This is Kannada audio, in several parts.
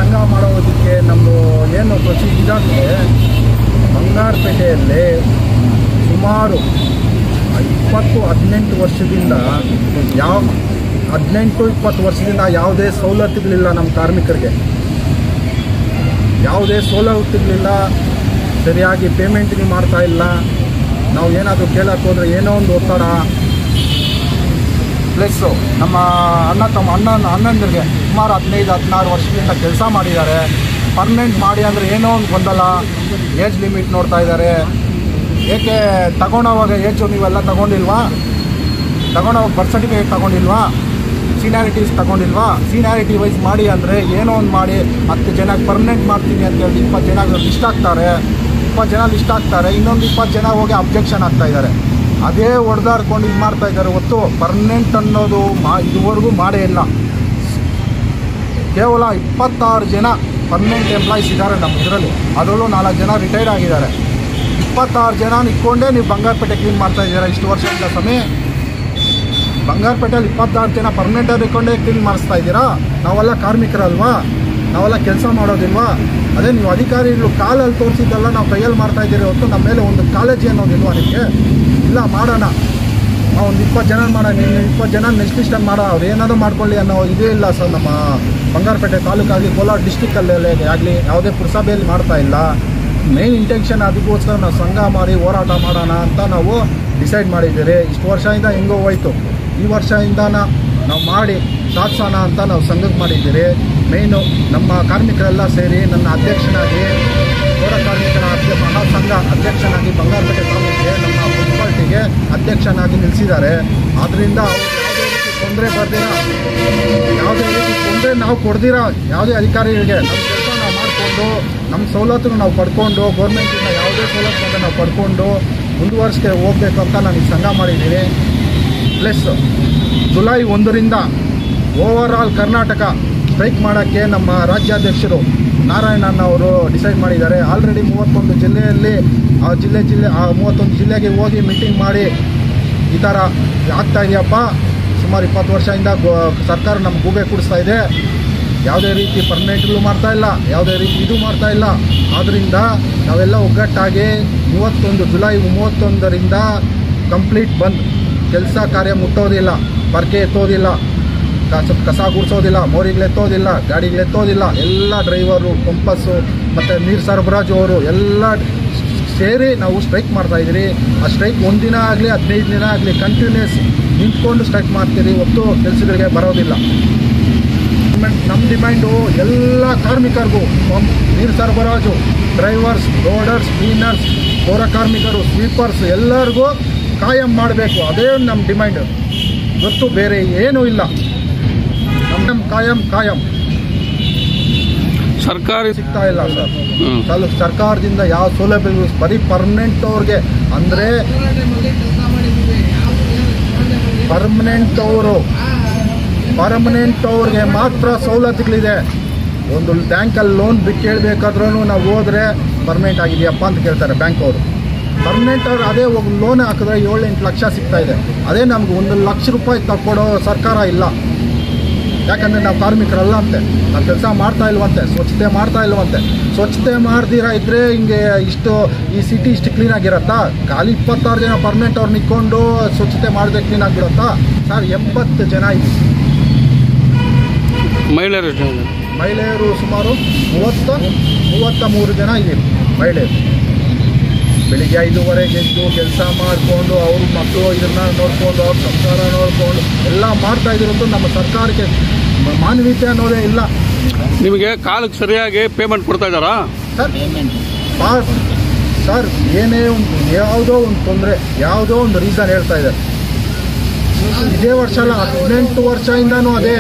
ಸಂಘ ಮಾಡೋದಕ್ಕೆ ನಮ್ಮದು ಏನು ಪ್ರೊಸೀಜರ್ ಇದೆ ಬಂಗಾರಪೇಟೆಯಲ್ಲಿ ಸುಮಾರು ಇಪ್ಪತ್ತು ಹದಿನೆಂಟು ವರ್ಷದಿಂದ ಯಾವ ಹದಿನೆಂಟು ಇಪ್ಪತ್ತು ವರ್ಷದಿಂದ ಯಾವುದೇ ಸವಲತ್ತುಗಳಿಲ್ಲ ನಮ್ಮ ಕಾರ್ಮಿಕರಿಗೆ ಯಾವುದೇ ಸವಲತ್ತುಗಳಿಲ್ಲ ಸರಿಯಾಗಿ ಪೇಮೆಂಟ್ಗೆ ಮಾಡ್ತಾ ಇಲ್ಲ ನಾವು ಏನಾದರೂ ಕೇಳಕ್ಕೆ ಹೋದರೆ ಏನೋ ಒಂದು ಒತ್ತಡ ಪ್ಲಸ್ಸು ನಮ್ಮ ಅಣ್ಣ ತಮ್ಮ ಅಣ್ಣ ಅಣ್ಣಂದಿರಿಗೆ ಸುಮಾರು ಹದಿನೈದು ಹದಿನಾರು ವರ್ಷದಿಂದ ಕೆಲಸ ಮಾಡಿದ್ದಾರೆ ಪರ್ಮನೆಂಟ್ ಮಾಡಿ ಅಂದರೆ ಏನೋ ಒಂದು ಗೊಂದಲ ಏಜ್ ಲಿಮಿಟ್ ನೋಡ್ತಾ ಇದ್ದಾರೆ ಏಕೆ ತಗೊಂಡೋವಾಗ ಏಜು ನೀವೆಲ್ಲ ತಗೊಂಡಿಲ್ವಾ ತಗೊಂಡೋವಾಗ ಬರ್ತ್ ಸರ್ಟಿಫಿಕೇಟ್ ತಗೊಂಡಿಲ್ವಾ ಸೀನಿಯಾರಿಟೀಸ್ ತಗೊಂಡಿಲ್ವಾ ಸೀನಿಯಾರಿಟಿ ವೈಸ್ ಮಾಡಿ ಅಂದರೆ ಏನೋ ಒಂದು ಮಾಡಿ ಹತ್ತು ಜನ ಪರ್ಮನೆಂಟ್ ಮಾಡ್ತೀನಿ ಅಂತ ಹೇಳಿ ಇಪ್ಪತ್ತು ಜನ ಲಿಸ್ಟ್ ಆಗ್ತಾರೆ ಇಪ್ಪತ್ತು ಜನ ಲಿಸ್ಟ್ ಆಗ್ತಾರೆ ಇನ್ನೊಂದು ಇಪ್ಪತ್ತು ಜನ ಹೋಗಿ ಅಬ್ಜೆಕ್ಷನ್ ಆಗ್ತಾ ಇದ್ದಾರೆ ಅದೇ ಹೊಡೆದಾಡ್ಕೊಂಡು ಇದು ಮಾಡ್ತಾ ಇದ್ದಾರೆ ಹೊತ್ತು ಪರ್ಮನೆಂಟ್ ಅನ್ನೋದು ಮಾ ಇದುವರೆಗೂ ಮಾಡೇ ಇಲ್ಲ ಕೇವಲ ಇಪ್ಪತ್ತಾರು ಜನ ಪರ್ಮನೆಂಟ್ ಎಂಪ್ಲಾಯೀಸ್ ಇದ್ದಾರೆ ನಮ್ಮ ಇದರಲ್ಲಿ ಅದರಲ್ಲೂ ನಾಲ್ಕು ಜನ ರಿಟೈರ್ಡ್ ಆಗಿದ್ದಾರೆ ಇಪ್ಪತ್ತಾರು ಜನ ಇಟ್ಕೊಂಡೇ ನೀವು ಬಂಗಾರಪೇಟೆ ಕ್ಲೀನ್ ಮಾಡ್ತಾ ಇದ್ದೀರಾ ಇಷ್ಟು ವರ್ಷದಿಂದ ಸಮಯ ಬಂಗಾರಪೇಟೆಯಲ್ಲಿ ಇಪ್ಪತ್ತಾರು ಜನ ಪರ್ಮನೆಂಟಾಗಿ ಇಟ್ಕೊಂಡೇ ಕ್ಲೀನ್ ಮಾಡಿಸ್ತಾ ಇದ್ದೀರಾ ನಾವೆಲ್ಲ ಕಾರ್ಮಿಕರಲ್ವಾ ನಾವೆಲ್ಲ ಕೆಲಸ ಮಾಡೋದಿಲ್ವಾ ಅದೇ ನೀವು ಅಧಿಕಾರಿಗಳು ಕಾಲಲ್ಲಿ ತೋರಿಸಿದ್ದೆಲ್ಲ ನಾವು ಕೈಯಲ್ಲಿ ಮಾಡ್ತಾ ಇದ್ದೀರಿ ಹೊತ್ತು ನಮ್ಮ ಮೇಲೆ ಒಂದು ಕಾಳಜಿ ಅನ್ನೋದಿಲ್ವಾ ನಿಮಗೆ ಇಲ್ಲ ಮಾಡೋಣ ನಾವು ಒಂದು ಇಪ್ಪತ್ತು ಜನ ಮಾಡೋಣ ನೀವು ಇಪ್ಪತ್ತು ಜನ ನೆಕ್ಸ್ಟ್ ಲಿಸ್ಟಲ್ಲಿ ಮಾಡೋ ಅವ್ರು ಏನಾದರೂ ಮಾಡ್ಕೊಳ್ಳಿ ಅನ್ನೋ ಇದೇ ಇಲ್ಲ ಸರ್ ನಮ್ಮ ಬಂಗಾರಪೇಟೆ ತಾಲೂಕಾಗಲಿ ಕೋಲಾರ ಡಿಸ್ಟಿಕ್ಕಲ್ಲಿ ಆಗಲಿ ಯಾವುದೇ ಪುರಸಭೆಯಲ್ಲಿ ಮಾಡ್ತಾ ಇಲ್ಲ ಮೇನ್ ಇಂಟೆನ್ಷನ್ ಅದಕ್ಕೋಸ್ಕರ ನಾವು ಸಂಘ ಮಾಡಿ ಹೋರಾಟ ಮಾಡೋಣ ಅಂತ ನಾವು ಡಿಸೈಡ್ ಮಾಡಿದ್ದೀರಿ ಇಷ್ಟು ವರ್ಷದಿಂದ ಹೆಂಗೋ ಹೋಯ್ತು ಈ ವರ್ಷದಿಂದ ನಾವು ಮಾಡಿ ಸಾಧಿಸೋಣ ಅಂತ ನಾವು ಸಂಘಕ್ಕೆ ಮಾಡಿದ್ದೀರಿ ಮೇಯ್ನು ನಮ್ಮ ಕಾರ್ಮಿಕರೆಲ್ಲ ಸೇರಿ ನನ್ನ ಅಧ್ಯಕ್ಷನಾಗಿ ಪೌರ ಕಾರ್ಮಿಕರ ಅಧ್ಯ ಮಹಾಸಂಘ ಅಧ್ಯಕ್ಷನಾಗಿ ಬಂಗಾರಪೇಟೆ ತಾಲೂಕಿಗೆ ನಮ್ಮ ಮುನ್ಸಿಪಾಲ್ಟಿಗೆ ಅಧ್ಯಕ್ಷನಾಗಿ ನಿಲ್ಲಿಸಿದ್ದಾರೆ ಆದ್ದರಿಂದ ಅವ್ರು ಯಾವುದೇ ರೀತಿ ತೊಂದರೆ ಬರ್ದಿರ ಯಾವುದೇ ರೀತಿ ತೊಂದರೆ ನಾವು ಕೊಡ್ದಿರ ಯಾವುದೇ ಅಧಿಕಾರಿಗಳಿಗೆ ನಮ್ಮ ಕೆಲಸ ನಾವು ಮಾಡಿಕೊಂಡು ನಮ್ಮ ಸವಲತ್ತು ನಾವು ಪಡ್ಕೊಂಡು ಗೌರ್ಮೆಂಟಿಂದ ಯಾವುದೇ ಸವಲತ್ತು ನಾವು ಪಡ್ಕೊಂಡು ಮುಂದುವರ್ಸ್ಕೆ ಹೋಗ್ಬೇಕು ಅಂತ ನಾನು ಈ ಸಂಘ ಮಾಡಿದ್ದೀನಿ ಪ್ಲಸ್ ಜುಲೈ ಒಂದರಿಂದ ಓವರ್ ಆಲ್ ಕರ್ನಾಟಕ ಸ್ಟ್ರೈಕ್ ಮಾಡೋಕ್ಕೆ ನಮ್ಮ ರಾಜ್ಯಾಧ್ಯಕ್ಷರು ನಾರಾಯಣನ್ ಅವರು ಡಿಸೈಡ್ ಮಾಡಿದ್ದಾರೆ ಆಲ್ರೆಡಿ ಮೂವತ್ತೊಂದು ಜಿಲ್ಲೆಯಲ್ಲಿ ಆ ಜಿಲ್ಲೆ ಜಿಲ್ಲೆ ಆ ಮೂವತ್ತೊಂದು ಜಿಲ್ಲೆಗೆ ಹೋಗಿ ಮೀಟಿಂಗ್ ಮಾಡಿ ಈ ಥರ ಆಗ್ತಾ ಇದೆಯಪ್ಪ ಸುಮಾರು ಇಪ್ಪತ್ತು ವರ್ಷದಿಂದ ಗೋ ಸರ್ಕಾರ ನಮ್ಮ ಗೂಬೆ ಕೂಡಿಸ್ತಾ ಇದೆ ಯಾವುದೇ ರೀತಿ ಪರ್ಮನೆಂಟ್ಗಳು ಮಾಡ್ತಾ ಇಲ್ಲ ಯಾವುದೇ ರೀತಿ ಇದು ಮಾಡ್ತಾ ಇಲ್ಲ ಆದ್ದರಿಂದ ನಾವೆಲ್ಲ ಒಗ್ಗಟ್ಟಾಗಿ ಮೂವತ್ತೊಂದು ಜುಲೈ ಮೂವತ್ತೊಂದರಿಂದ ಕಂಪ್ಲೀಟ್ ಬಂದ್ ಕೆಲಸ ಕಾರ್ಯ ಮುಟ್ಟೋದಿಲ್ಲ ಪರ್ಕೆ ಎತ್ತೋದಿಲ್ಲ ಕಸ ಕಸ ಗುಡಿಸೋದಿಲ್ಲ ಮೋರಿಗಳು ಎತ್ತೋದಿಲ್ಲ ಗಾಡಿಗಳು ಎತ್ತೋದಿಲ್ಲ ಎಲ್ಲ ಡ್ರೈವರು ಪಂಪಸ್ಸು ಮತ್ತು ನೀರು ಸರಬರಾಜು ಅವರು ಎಲ್ಲ ಸೇರಿ ನಾವು ಸ್ಟ್ರೈಕ್ ಮಾಡ್ತಾ ಇದ್ದೀರಿ ಆ ಸ್ಟ್ರೈಕ್ ಒಂದಿನ ಆಗಲಿ ಹದಿನೈದು ದಿನ ಆಗಲಿ ಕಂಟಿನ್ಯೂಸ್ ನಿಂತ್ಕೊಂಡು ಸ್ಟ್ರೈಕ್ ಮಾಡ್ತೀರಿ ಹೊತ್ತು ಕೆಲಸಗಳಿಗೆ ಬರೋದಿಲ್ಲ ನಮ್ಮ ಡಿಮ್ಯಾಂಡು ಎಲ್ಲ ಕಾರ್ಮಿಕರಿಗೂ ಪಂಪ್ ನೀರು ಸರಬರಾಜು ಡ್ರೈವರ್ಸ್ ರೋಡರ್ಸ್ ಕ್ಲೀನರ್ಸ್ ಪೌರ ಕಾರ್ಮಿಕರು ಸ್ವೀಪರ್ಸ್ ಎಲ್ಲರಿಗೂ ಕಾಯಂ ಮಾಡಬೇಕು ಅದೇ ನಮ್ಮ ಡಿಮ್ಯಾಂಡ್ ಗೊತ್ತು ಬೇರೆ ಏನೂ ಇಲ್ಲ ನಮ್ಮ ಕಾಯಂ ಕಾಯಂ ಸರ್ಕಾರಿ ಸಿಗ್ತಾ ಇಲ್ಲ ಸರ್ ಹ್ಮ್. ತಾಲೂಕು ಸರ್ಕಾರದಿಂದ ಯಾವ ಸೌಲಭ್ಯಗಳು ಬರೀ ಪರ್ಮನೆಂಟ್ ಅವ್ರಿಗೆ ಅಂದರೆ ಪರ್ಮನೆಂಟ್ ಅವರು ಪರ್ಮನೆಂಟ್ ಅವ್ರಿಗೆ ಮಾತ್ರ ಸವಲತ್ತುಗಳಿದೆ ಒಂದು ಬ್ಯಾಂಕಲ್ಲಿ ಲೋನ್ ಬಿಟ್ಟು ಕೇಳಬೇಕಾದ್ರೂ ನಾವು ಹೋದ್ರೆ ಪರ್ಮನೆಂಟ್ ಆಗಿದೆಯಪ್ಪ ಅಂತ ಕೇಳ್ತಾರೆ ಬ್ಯಾಂಕ್ ಅವರು ಪರ್ಮನೆಂಟ್ ಅವ್ರು ಅದೇ ಹೋಗಿ ಲೋನ್ ಹಾಕಿದ್ರೆ ಏಳು ಎಂಟು ಲಕ್ಷ ಸಿಗ್ತಾ ಇದೆ ಅದೇ ನಮ್ಗೆ ಒಂದು ಲಕ್ಷ ರೂಪಾಯಿ ತಗೊಡೋ ಸರ್ಕಾರ ಇಲ್ಲ ಯಾಕಂದರೆ ನಾವು ಕಾರ್ಮಿಕರಲ್ಲ ಅಂತೆ ನಾವು ಕೆಲಸ ಮಾಡ್ತಾ ಇಲ್ವಂತೆ ಸ್ವಚ್ಛತೆ ಮಾಡ್ತಾ ಇಲ್ವಂತೆ ಸ್ವಚ್ಛತೆ ಮಾಡ್ದಿರ ಇದ್ದರೆ ಹಿಂಗೆ ಇಷ್ಟು ಈ ಸಿಟಿ ಇಷ್ಟು ಕ್ಲೀನಾಗಿರತ್ತಾ ಖಾಲಿ ಇಪ್ಪತ್ತಾರು ಜನ ಪರ್ಮನೆಂಟ್ ಅವ್ರು ನಿಂತ್ಕೊಂಡು ಸ್ವಚ್ಛತೆ ಮಾಡದೆ ಕ್ಲೀನ್ ಆಗಿಬಿಡತ್ತಾ ಸರ್ ಎಂಬತ್ತು ಜನ ಇದೆ ಮಹಿಳೆಯರು ಎಷ್ಟು ಜನ? ಮಹಿಳೆಯರು ಸುಮಾರು ಮೂವತ್ತ ಮೂವತ್ತ ಮೂರು ಜನ ಇದ್ದೀವಿ ಮಹಿಳೆಯರು ಬೆಳಿಗ್ಗೆ ಐದೂವರೆಗೆ ಎದ್ದು ಕೆಲಸ ಮಾಡಿಕೊಂಡು ಅವ್ರ ಮಕ್ಕಳು ಇದನ್ನ ನೋಡಿಕೊಂಡು ಅವ್ರ ಸಂಸಾರ ನೋಡಿಕೊಂಡು ಎಲ್ಲ ಮಾಡ್ತಾ ಇದ್ರಂತೂ ನಮ್ಮ ಸರ್ಕಾರಕ್ಕೆ ಮ- ಮಾನವೀಯತೆ ಅನ್ನೋದೇ ಇಲ್ಲ ನಿಮಗೆ ಕಾಲಕ್ಕೆ ಸರಿಯಾಗಿ ಪೇಮೆಂಟ್ ಕೊಡ್ತಾ ಇದ್ದಾರಾ ಸರ್ ಸರ್ ಸರ್ ಏನೇ ಒಂದು ಯಾವುದೋ ಒಂದು ತೊಂದರೆ ಯಾವುದೋ ಒಂದು ರೀಸನ್ ಹೇಳ್ತಾ ಇದ್ದಾರೆ ಇದೇ ವರ್ಷ ಅಲ್ಲ ಹದಿನೆಂಟು ವರ್ಷದಿಂದನೂ ಅದೇ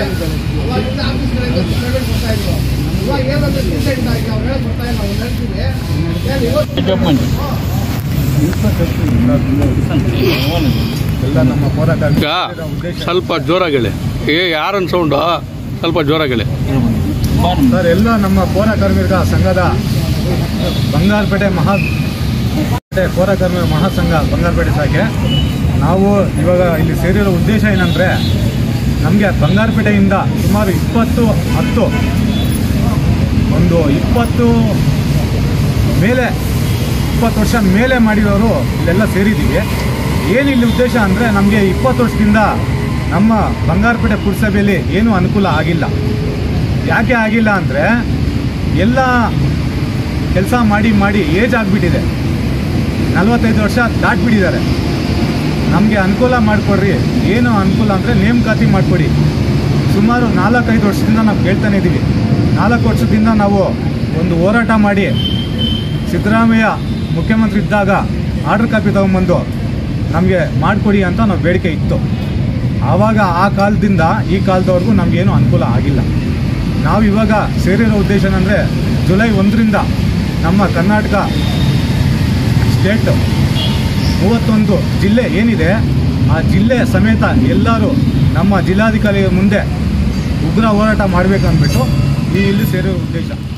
ಎಲ್ಲ ನಮ್ಮ ಹೋರಾಟ ಈಗ ಸ್ವಲ್ಪ ಜೋರಾಗಿ ಹೇಳಿ ಏ ಯಾರನ್ನ ಸೌಂಡು ಸ್ವಲ್ಪ ಜೋರಾಗಿ ಹೇಳಿ ಸರ್ ಎಲ್ಲ ನಮ್ಮ ಪೌರ ಕಾರ್ಮಿಕರ ಸಂಘದ ಬಂಗಾರಪೇಟೆ ಮಹಾ ಪೇಟೆ ಪೌರ ಕಾರ್ಮಿಕ ಮಹಾಸಂಘ ಬಂಗಾರಪೇಟೆ ಶಾಖೆ ನಾವು ಇವಾಗ ಇಲ್ಲಿ ಸೇರಿರೋ ಉದ್ದೇಶ ಏನಂದರೆ ನಮಗೆ ಬಂಗಾರಪೇಟೆಯಿಂದ ಸುಮಾರು ಇಪ್ಪತ್ತು ಹತ್ತು ಒಂದು ಇಪ್ಪತ್ತು ಮೇಲೆ ಇಪ್ಪತ್ತು ವರ್ಷ ಮೇಲೆ ಮಾಡಿರೋರು ಇಲ್ಲೆಲ್ಲ ಸೇರಿದ್ದೀವಿ ಏನು ಇಲ್ಲಿ ಉದ್ದೇಶ ಅಂದರೆ ನಮಗೆ ಇಪ್ಪತ್ತು ವರ್ಷದಿಂದ ನಮ್ಮ ಬಂಗಾರಪೇಟೆ ಪುರಸಭೆಯಲ್ಲಿ ಏನೂ ಅನುಕೂಲ ಆಗಿಲ್ಲ ಯಾಕೆ ಆಗಿಲ್ಲ ಅಂದರೆ ಎಲ್ಲ ಕೆಲಸ ಮಾಡಿ ಮಾಡಿ ಏಜ್ ಆಗಿಬಿಟ್ಟಿದೆ ನಲವತ್ತೈದು ವರ್ಷ ದಾಟ್ಬಿಟ್ಟಿದ್ದಾರೆ ನಮಗೆ ಅನುಕೂಲ ಮಾಡಿಕೊಡ್ರಿ ಏನು ಅನುಕೂಲ ಅಂದರೆ ನೇಮಕಾತಿ ಮಾಡಿಕೊಡಿ ಸುಮಾರು ನಾಲ್ಕೈದು ವರ್ಷದಿಂದ ನಾವು ಕೇಳ್ತಾನೆ ಇದ್ದೀವಿ ನಾಲ್ಕು ವರ್ಷದಿಂದ ನಾವು ಒಂದು ಹೋರಾಟ ಮಾಡಿ ಸಿದ್ದರಾಮಯ್ಯ ಮುಖ್ಯಮಂತ್ರಿ ಇದ್ದಾಗ ಆರ್ಡರ್ ಕಾಪಿ ತೊಗೊಂಬಂದು ನಮಗೆ ಮಾಡಿಕೊಡಿ ಅಂತ ನಾವು ಬೇಡಿಕೆ ಇತ್ತು ಆವಾಗ ಆ ಕಾಲದಿಂದ ಈ ಕಾಲದವರೆಗೂ ನಮಗೇನು ಅನುಕೂಲ ಆಗಿಲ್ಲ ನಾವು ಇವಾಗ ಸೇರಿರೋ ಉದ್ದೇಶ ಏನಂದರೆ ಜುಲೈ ಒಂದರಿಂದ ನಮ್ಮ ಕರ್ನಾಟಕ ಸ್ಟೇಟ್ ಮೂವತ್ತೊಂದು ಜಿಲ್ಲೆ ಏನಿದೆ ಆ ಜಿಲ್ಲೆ ಸಮೇತ ಎಲ್ಲರೂ ನಮ್ಮ ಜಿಲ್ಲಾಧಿಕಾರಿ ಮುಂದೆ ಉಗ್ರ ಹೋರಾಟ ಮಾಡಬೇಕಂದ್ಬಿಟ್ಟು ಈ ಇಲ್ಲಿ ಸೇರಿರೋ ಉದ್ದೇಶ